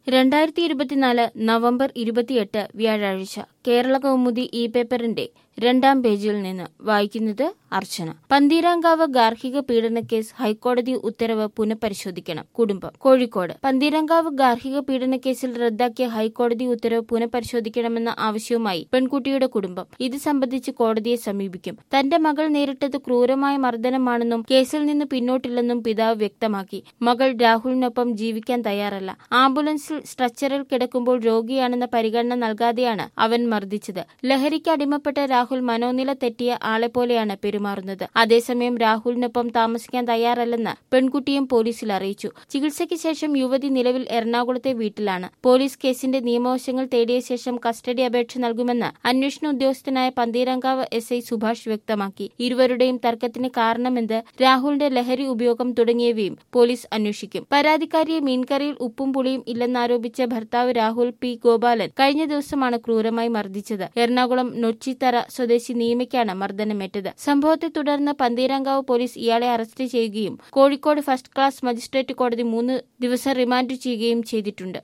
രണ്ടായിരത്തി ഇരുപത്തിനാല് നവംബർ ഇരുപത്തിയെട്ട് വ്യാഴാഴ്ച കേരള കൗമുദി ഇ പേപ്പറിന്റെ രണ്ടാം പേജിൽ നിന്ന് വായിക്കുന്നത് അർച്ചന പന്തീരാങ്കാവ് ഗാർഹിക പീഡന കേസ് ഹൈക്കോടതി ഉത്തരവ് പുനഃപരിശോധിക്കണം കുടുംബം കോഴിക്കോട് പന്തീരാങ്കാവ് ഗാർഹിക പീഡന കേസിൽ റദ്ദാക്കിയ ഹൈക്കോടതി ഉത്തരവ് പുനഃപരിശോധിക്കണമെന്ന ആവശ്യവുമായി പെൺകുട്ടിയുടെ കുടുംബം ഇത് സംബന്ധിച്ച് കോടതിയെ സമീപിക്കും തന്റെ മകൾ നേരിട്ടത് ക്രൂരമായ മർദ്ദനമാണെന്നും കേസിൽ നിന്ന് പിന്നോട്ടില്ലെന്നും പിതാവ് വ്യക്തമാക്കി മകൾ രാഹുലിനൊപ്പം ജീവിക്കാൻ തയ്യാറല്ല ആംബുലൻസിൽ സ്ട്രക്ചറിൽ കിടക്കുമ്പോൾ രോഗിയാണെന്ന പരിഗണന നൽകാതെയാണ് അവൻ മർദ്ദിച്ചത് ലഹരിക്ക് അടിമപ്പെട്ട രാഹുൽ മനോനില തെറ്റിയ ആളെപ്പോലെയാണ് പെരുമാറുന്നത് അതേസമയം രാഹുലിനൊപ്പം താമസിക്കാൻ തയ്യാറല്ലെന്ന് പെൺകുട്ടിയും പോലീസിൽ അറിയിച്ചു ചികിത്സയ്ക്ക് ശേഷം യുവതി നിലവിൽ എറണാകുളത്തെ വീട്ടിലാണ് പോലീസ് കേസിന്റെ നിയമവശങ്ങൾ തേടിയ ശേഷം കസ്റ്റഡി അപേക്ഷ നൽകുമെന്ന് അന്വേഷണ ഉദ്യോഗസ്ഥനായ പന്തീരങ്കാവ് എസ് ഐ സുഭാഷ് വ്യക്തമാക്കി ഇരുവരുടെയും തർക്കത്തിന് കാരണമെന്ത് രാഹുലിന്റെ ലഹരി ഉപയോഗം തുടങ്ങിയവയും പോലീസ് അന്വേഷിക്കും പരാതിക്കാരിയെ മീൻകറിയിൽ ഉപ്പും പുളിയും ഇല്ലെന്നാരോപിച്ച ഭർത്താവ് രാഹുൽ പി ഗോപാലൻ കഴിഞ്ഞ ദിവസമാണ് ക്രൂരമായി മർദ്ദിച്ചത് എറണാകുളം നൊച്ചിത്തറ സ്വദേശി നീമയ്ക്കാണ് മർദ്ദനമേറ്റത് സംഭവത്തെ തുടർന്ന് പന്തീരങ്കാവ് പോലീസ് ഇയാളെ അറസ്റ്റ് ചെയ്യുകയും കോഴിക്കോട് ഫസ്റ്റ് ക്ലാസ് മജിസ്ട്രേറ്റ് കോടതി മൂന്ന് ദിവസം റിമാൻഡ് ചെയ്യുകയും ചെയ്തിട്ടുണ്ട്